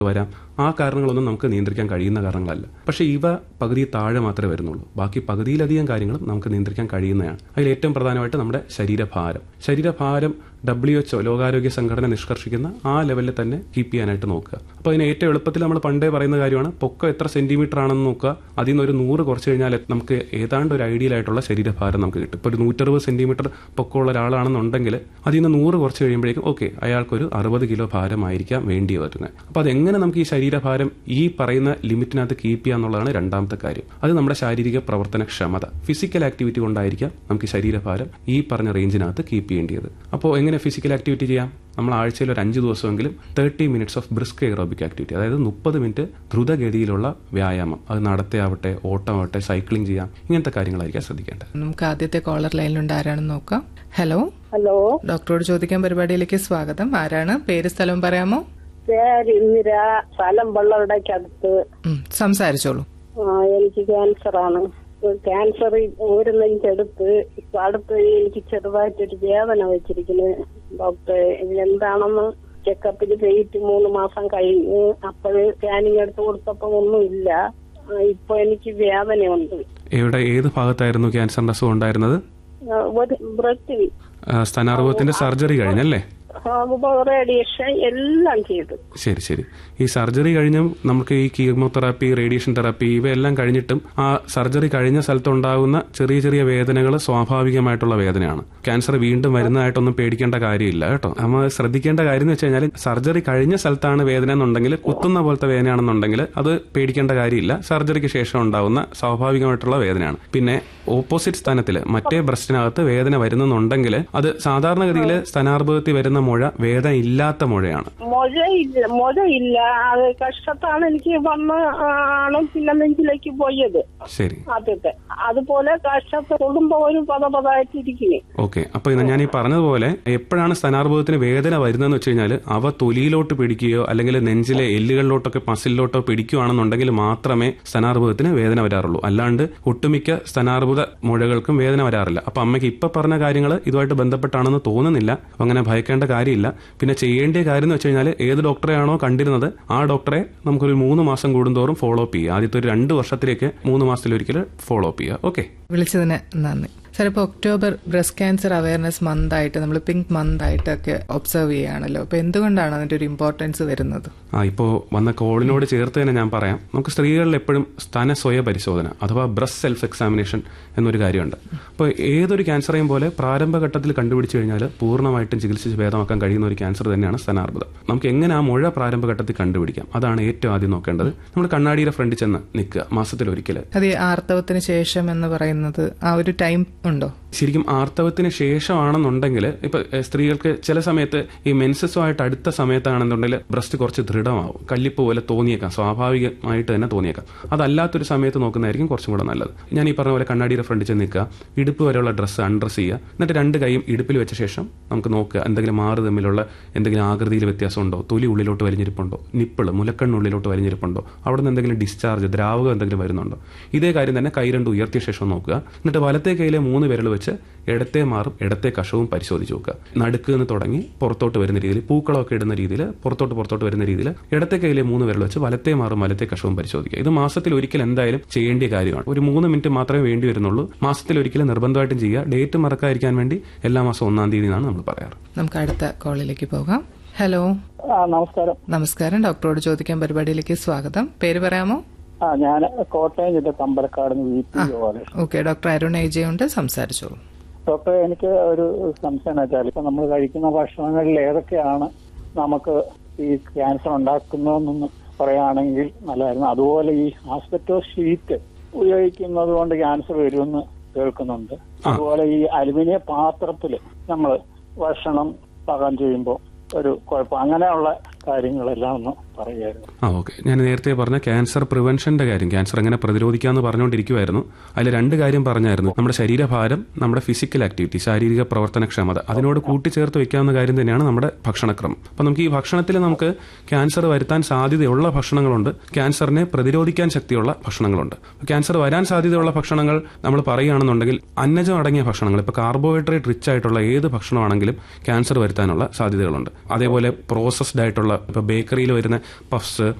വരാം ആ കാരണങ്ങളൊന്നും നമുക്ക് നിയന്ത്രിക്കാൻ കഴിയുന്ന കാരണങ്ങളല്ല പക്ഷേ ഇവ പകുതി താഴെ മാത്രമേ വരുന്നുള്ളൂ ബാക്കി പകുതിയിലധികം കാര്യങ്ങളും നമുക്ക് നിയന്ത്രിക്കാൻ കഴിയുന്നതാണ് അതിൽ ഏറ്റവും പ്രധാനമായിട്ട് നമ്മുടെ ശരീരഭാരം ശരീരഭാരം ഡബ്ല്യു എച്ച്ഒ ലോകാരോഗ്യ സംഘടന നിഷ്കർഷിക്കുന്ന ആ ലെവലിൽ തന്നെ കീപ്പ് ചെയ്യാനായിട്ട് നോക്കുക അപ്പോൾ അതിന് ഏറ്റവും എളുപ്പത്തിൽ നമ്മൾ പണ്ടേ പറയുന്ന കാര്യമാണ് പൊക്കം എത്ര സെന്റിമീറ്റർ ആണെന്ന് നോക്കുക അതിൽ നിന്ന് ഒരു നൂറ് കുറച്ച് കഴിഞ്ഞാൽ നമുക്ക് ഏതാണ്ട് ഒരു ഐഡിയൽ ആയിട്ടുള്ള ശരീരഭാരം നമുക്ക് കിട്ടും ഇപ്പോൾ ഒരു നൂറ്ററുപത് സെന്റിമീറ്റർ പൊക്കമുള്ള ഒരാളാണെന്നുണ്ടെങ്കിൽ അതിൽ നിന്ന് നൂറ് കുറച്ച് കഴിയുമ്പോഴേക്കും ഓക്കെ അയാൾക്കൊരു അറുപത് കിലോ ഭാരമായിരിക്കാം വേണ്ടി വരുന്നത് അപ്പോൾ അതെങ്ങനെ നമുക്ക് ഈ ശരീരഭാരം ഈ പറയുന്ന ലിമിറ്റിനകത്ത് കീപ്പ് ചെയ്യുക എന്നുള്ളതാണ് രണ്ടാമത്തെ കാര്യം അത് നമ്മുടെ ശാരീരിക പ്രവർത്തനക്ഷമത ഫിസിക്കൽ ആക്ടിവിറ്റി കൊണ്ടായിരിക്കാം നമുക്ക് ഈ ശരീരഭാരം ഈ പറഞ്ഞ റേഞ്ചിനകത്ത് കീപ്പ് ചെയ്യേണ്ടത് അപ്പോൾ എങ്ങനെ ഫിസിക്കൽ ആക്ടിവിറ്റി ചെയ്യാം നമ്മൾ ആഴ്ചയിൽ ഒരു അഞ്ച് ദിവസമെങ്കിലും thirty minutes of brisk aerobic activity അതായത് മുപ്പത് മിനിറ്റ് ദ്രുതഗതിയിലുള്ള വ്യായാമം അത് നടത്തയാവട്ടെ ഓട്ടമാവട്ടെ സൈക്ലിംഗ് ചെയ്യാം ഇങ്ങനത്തെ കാര്യങ്ങളായിരിക്കാം ശ്രദ്ധിക്കേണ്ടത് നമുക്ക് ആദ്യത്തെ കോളർ ലൈനിലുണ്ട് ആരാണെന്ന് നോക്കാം ഹലോ ഹലോ ഡോക്ടറോട് ചോദിക്കാൻ പരിപാടിയിലേക്ക് സ്വാഗതം ആരാണ് പേര് സ്ഥലവും പറയാമോ പേര് ഇന്ദിര സ്ഥലം വെള്ളവിടയ്ക്കടുത്ത് ഉം, സംസാരിച്ചോളൂ ആ, എനിക്ക് ക്യാൻസർ ആണ് ക്യാൻസർ ഒരു നെഞ്ചെടുത്ത് ഇപ്പൊ അടുത്ത് എനിക്ക് ചെറുതായിട്ടൊരു വേദന വെച്ചിരിക്കുന്നു ഡോക്ടറെ ഇതെന്താണെന്ന് ചെക്കപ്പിന് പോയിട്ട് മൂന്ന് മാസം കഴിഞ്ഞ് അപ്പോഴ് സ്കാനിങ് എടുത്ത് കൊടുത്തപ്പോ ഒന്നുമില്ല ആ, ഇപ്പൊ എനിക്ക് വേദനയുണ്ട് എവിടെ ഏത് ഭാഗത്തായിരുന്നു ക്യാൻസറിന്റെ അസുഖം ഉണ്ടായിരുന്നത് ആ, ഒരു ബ്രത്തിൽ ആ, സ്ഥാനാർബുദത്തിന്റെ സർജറി കഴിഞ്ഞല്ലേ റേഡിയേഷൻ എല്ലാം ചെയ്തു ശരി ശരി ഈ സർജറി കഴിഞ്ഞും നമുക്ക് ഈ കീമോതെറാപ്പി റേഡിയേഷൻ തെറാപ്പി ഇവയെല്ലാം കഴിഞ്ഞിട്ടും ആ സർജറി കഴിഞ്ഞ സ്ഥലത്തുണ്ടാകുന്ന ചെറിയ ചെറിയ വേദനകൾ സ്വാഭാവികമായിട്ടുള്ള വേദനയാണ് ക്യാൻസർ വീണ്ടും വരുന്നതായിട്ടൊന്നും പേടിക്കേണ്ട കാര്യമില്ല കേട്ടോ നമ്മൾ ശ്രദ്ധിക്കേണ്ട കാര്യം എന്ന് വെച്ച് കഴിഞ്ഞാൽ സർജറി കഴിഞ്ഞ സ്ഥലത്താണ് വേദന എന്നുണ്ടെങ്കിൽ കുത്തുന്ന പോലത്തെ വേദനയാണെന്നുണ്ടെങ്കിൽ അത് പേടിക്കേണ്ട കാര്യമില്ല സർജറിക്ക് ശേഷം ഉണ്ടാകുന്ന സ്വാഭാവികമായിട്ടുള്ള വേദനയാണ് പിന്നെ ഓപ്പോസിറ്റ് സ്ഥാനത്തിൽ മറ്റേ ബ്രസ്റ്റിനകത്ത് വേദന വരുന്നുണ്ടെങ്കിൽ അത് സാധാരണഗതിയിൽ സ്ഥാനാർബുദത്തിൽ വരുന്ന മുഴ വേദന ഇല്ലാത്ത മുഴയാണ് മൊഴയില്ല മൊഴയില്ല അത് കഷ്ടത്താണ് എനിക്ക് വന്ന് ആണ് പിന്നെ നെഞ്ചിലേക്ക് പോയത് ശരി ആദ്യത്തെ അതുപോലെ കഷ്ടത്ത് തൊടുമ്പോ ഒരു പത പതായിട്ടിരിക്കുന്നു ഓക്കെ അപ്പൊ ഇത് ഞാൻ ഈ പറഞ്ഞതുപോലെ എപ്പോഴാണ് സ്ഥാനാർബുദത്തിന് വേദന വരുന്നതെന്ന് വെച്ച് കഴിഞ്ഞാൽ അവ തൊലിയിലോട്ട് പിടിക്കുകയോ അല്ലെങ്കിൽ നെഞ്ചിലെ എല്ലുകളിലോട്ടൊക്കെ മസിലിലോട്ടോ പിടിക്കുകയാണെന്നുണ്ടെങ്കിൽ മാത്രമേ സ്ഥാനാർബുദത്തിന് വേദന വരാറുള്ളൂ അല്ലാണ്ട് ഒട്ടുമിക്ക സ്ഥാനാർബുദ മുഴകൾക്കും വേദന വരാറില്ല അപ്പൊ അമ്മയ്ക്ക് ഇപ്പൊ പറഞ്ഞ കാര്യങ്ങൾ ഇതുമായിട്ട് ബന്ധപ്പെട്ടാണെന്ന് തോന്നുന്നില്ല അപ്പൊ അങ്ങനെ ഭയക്കേണ്ട കാര്യമില്ല പിന്നെ ചെയ്യേണ്ട കാര്യം എന്ന് വെച്ച് കഴിഞ്ഞാൽ ഏത് ഡോക്ടറെയാണോ കണ്ടിരുന്നത് ആ ഡോക്ടറെ നമുക്കൊരു മൂന്ന് മാസം കൂടുന്തോറും ഫോളോ അപ്പ് ചെയ്യുക ആദ്യത്തെ ഒരു രണ്ട് വർഷത്തിലേക്ക് മൂന്ന് മാസത്തിലൊരിക്കൽ ഫോളോ അപ്പ് ചെയ്യുക ഓക്കെ വിളിച്ചതിന് നന്ദി സാർ ഇപ്പോൾ October breast cancer awareness month ആയിട്ട് നമ്മൾ പിങ്ക് മന്ത് ആയിട്ടൊക്കെ ഒബ്സർവ് ചെയ്യുകയാണല്ലോ അപ്പോൾ എന്തുകൊണ്ടാണ് അതിന്റെ ഒരു ഇമ്പോർട്ടൻസ് വരുന്നത് ആ ഇപ്പോൾ വന്ന കോളിനോട് ചേർത്ത് തന്നെ ഞാൻ പറയാം നമുക്ക് സ്ത്രീകളിൽ എപ്പോഴും സ്ഥാന സ്വയ പരിശോധന അഥവാ ബ്രസ്റ്റ് സെൽഫ് എക്സാമിനേഷൻ എന്നൊരു കാര്യമുണ്ട് അപ്പോൾ ഏതൊരു ക്യാൻസറേയും പോലെ പ്രാരംഭഘട്ടത്തിൽ കണ്ടുപിടിച്ചു കഴിഞ്ഞാൽ പൂർണ്ണമായിട്ടും ചികിത്സിച്ച് ഭേദമാക്കാൻ കഴിയുന്ന ഒരു ക്യാൻസർ തന്നെയാണ് സ്ഥാനാർബുദം നമുക്ക് എങ്ങനെ ആ മുഴ പ്രാരംഭഘട്ടത്തിൽ കണ്ടുപിടിക്കാം അതാണ് ഏറ്റവും ആദ്യം നോക്കേണ്ടത് നമ്മൾ കണ്ണാടിയുടെ ഫ്രണ്ടിൽ ചെന്ന് നിൽക്കുക മാസത്തിൽ ഒരിക്കൽ അത് ഈ ആർത്തവത്തിന് ശേഷം എന്ന് പറയുന്നത് ആ ഒരു ടൈം ഉണ്ടോ ശരിക്കും ആർത്തവത്തിന് ശേഷമാണെന്നുണ്ടെങ്കിൽ ഇപ്പൊ എഹ്, സ്ത്രീകൾക്ക് ചില സമയത്ത് ഈ മെൻസസുമായിട്ട് അടുത്ത സമയത്താണെന്നുണ്ടെങ്കിൽ ബ്രസ്റ്റ് കുറച്ച് ദൃഢമാവും കല്ലിപ്പ് പോലെ തോന്നിയേക്കാം സ്വാഭാവികമായിട്ട് തന്നെ തോന്നിയേക്കാം അതല്ലാത്തൊരു സമയത്ത് നോക്കുന്നതായിരിക്കും കുറച്ചും കൂടെ നല്ലത് ഞാൻ ഈ പറഞ്ഞ പോലെ കണ്ണാടിയുടെ ഫ്രണ്ടിൽ ചെന്ന് നിൽക്കുക ഇടുപ്പ് വരെയുള്ള ഡ്രസ്സ് അൺഡ്രസ് ചെയ്യുക എന്നിട്ട് രണ്ട് കൈയും ഇടുപ്പിൽ വെച്ച ശേഷം നമുക്ക് നോക്കുക എന്തെങ്കിലും മാറ് തമ്മിലുള്ള എന്തെങ്കിലും ആകൃതിയിൽ വ്യത്യാസമുണ്ടോ തൊലി ഉള്ളിലോട്ട് വലിഞ്ഞിരിപ്പുണ്ടോ നിപ്പിള് മുലക്കണ്ണുള്ളിലോട്ട് വലിഞ്ഞിരിപ്പുണ്ടോ അവിടെ നിന്ന് എന്തെങ്കിലും ഡിസ്ചാർജ് ദ്രാവകം എന്തെങ്കിലും വരുന്നുണ്ടോ ഇതേ കാര്യം തന്നെ കൈ രണ്ട് ഉയർത്തിയ ശേഷം നോക്കുക എന്നിട്ട് വലത്തെ കൈയിലെ മൂന്ന് വിരൽ വെച്ച് ഇടത്തെ മാറും ഇടത്തെ കഷവും പരിശോധിച്ച് നോക്കുക നടുക്ക് നിന്ന് തുടങ്ങി പുറത്തോട്ട് വരുന്ന രീതിയിൽ പൂക്കളമൊക്കെ ഇടുന്ന രീതിയിൽ പുറത്തോട്ട് പുറത്തോട്ട് വരുന്ന രീതിയിൽ ഇടത്തെ കൈയിലെ മൂന്ന് വിരൽ വെച്ച് വലത്തെ മാറും വലത്തെ കഷവും പരിശോധിക്കുക ഇത് മാസത്തിൽ ഒരിക്കൽ എന്തായാലും ചെയ്യേണ്ട കാര്യമാണ് ഒരു മൂന്ന് മിനിറ്റ് മാത്രമേ വേണ്ടി വരുന്നുള്ളൂ മാസത്തിൽ ഒരിക്കലും നിർബന്ധമായിട്ടും ചെയ്യുക ഡേറ്റ് മറക്കാതിരിക്കാൻ വേണ്ടി എല്ലാ മാസം ഒന്നാം തീയതി എന്നാണ് നമ്മൾ പറയാറ് നമുക്ക് അടുത്ത കോളിലേക്ക് പോകാം ഹലോ ആ നമസ്കാരം നമസ്കാരം ഡോക്ടറോട് ചോദിക്കാൻ പരിപാടിയിലേക്ക് സ്വാഗതം പേര് പറയാമോ ആ ഞാൻ കോട്ടയം ജില്ല തമ്പലക്കാട് വി പി പോലെ ഓക്കെ ഡോക്ടർ അരുൺ ഏജയുണ്ട് സംസാരിച്ചോളൂ ഡോക്ടറെ എനിക്ക് ഒരു സംശയം എന്ന് വെച്ചാൽ ഇപ്പൊ നമ്മൾ കഴിക്കുന്ന ഭക്ഷണങ്ങളിൽ ഏതൊക്കെയാണ് നമുക്ക് ഈ ക്യാൻസർ ഉണ്ടാക്കുന്നതെന്നൊന്ന് പറയുകയാണെങ്കിൽ നല്ലതായിരുന്നു അതുപോലെ ഈ ആസ്പെറ്റോ ഷീറ്റ് ഉപയോഗിക്കുന്നത് കൊണ്ട് ക്യാൻസർ വരുമെന്ന് കേൾക്കുന്നുണ്ട് അതുപോലെ ഈ അലുമിനിയ പാത്രത്തിൽ നമ്മൾ ഭക്ഷണം പാകം ചെയ്യുമ്പോൾ ഒരു കുഴപ്പം അങ്ങനെയുള്ള കാര്യങ്ങളെല്ലാം ഒന്ന് പറയുമായിരുന്നു ആ ഓക്കെ ഞാൻ നേരത്തെ പറഞ്ഞ ക്യാൻസർ പ്രിവെൻഷന്റെ കാര്യം ക്യാൻസർ എങ്ങനെ പ്രതിരോധിക്കാമെന്ന് പറഞ്ഞുകൊണ്ടിരിക്കുമായിരുന്നു അതിൽ രണ്ട് കാര്യം പറഞ്ഞായിരുന്നു നമ്മുടെ ശരീരഭാരം നമ്മുടെ ഫിസിക്കൽ ആക്ടിവിറ്റി ശാരീരിക പ്രവർത്തനക്ഷമത അതിനോട് കൂട്ടിച്ചേർത്ത് വെക്കാവുന്ന കാര്യം തന്നെയാണ് നമ്മുടെ ഭക്ഷണക്രമം അപ്പം നമുക്ക് ഈ ഭക്ഷണത്തിൽ നമുക്ക് ക്യാൻസർ വരുത്താൻ സാധ്യതയുള്ള ഭക്ഷണങ്ങളുണ്ട് ക്യാൻസറിനെ പ്രതിരോധിക്കാൻ ശക്തിയുള്ള ഭക്ഷണങ്ങളുണ്ട് ക്യാൻസർ വരാൻ സാധ്യതയുള്ള ഭക്ഷണങ്ങൾ നമ്മൾ പറയുകയാണെന്നുണ്ടെങ്കിൽ അന്നജം അടങ്ങിയ ഭക്ഷണങ്ങൾ ഇപ്പോൾ കാർബോഹൈഡ്രേറ്റ് റിച്ച് ആയിട്ടുള്ള ഏത് ഭക്ഷണമാണെങ്കിലും ക്യാൻസർ വരുത്താനുള്ള സാധ്യതകളുണ്ട് അതേപോലെ പ്രോസസ്ഡ് ആയിട്ടുള്ള ഇപ്പോൾ ബേക്കറിയിൽ വരുന്ന പഫ്സ്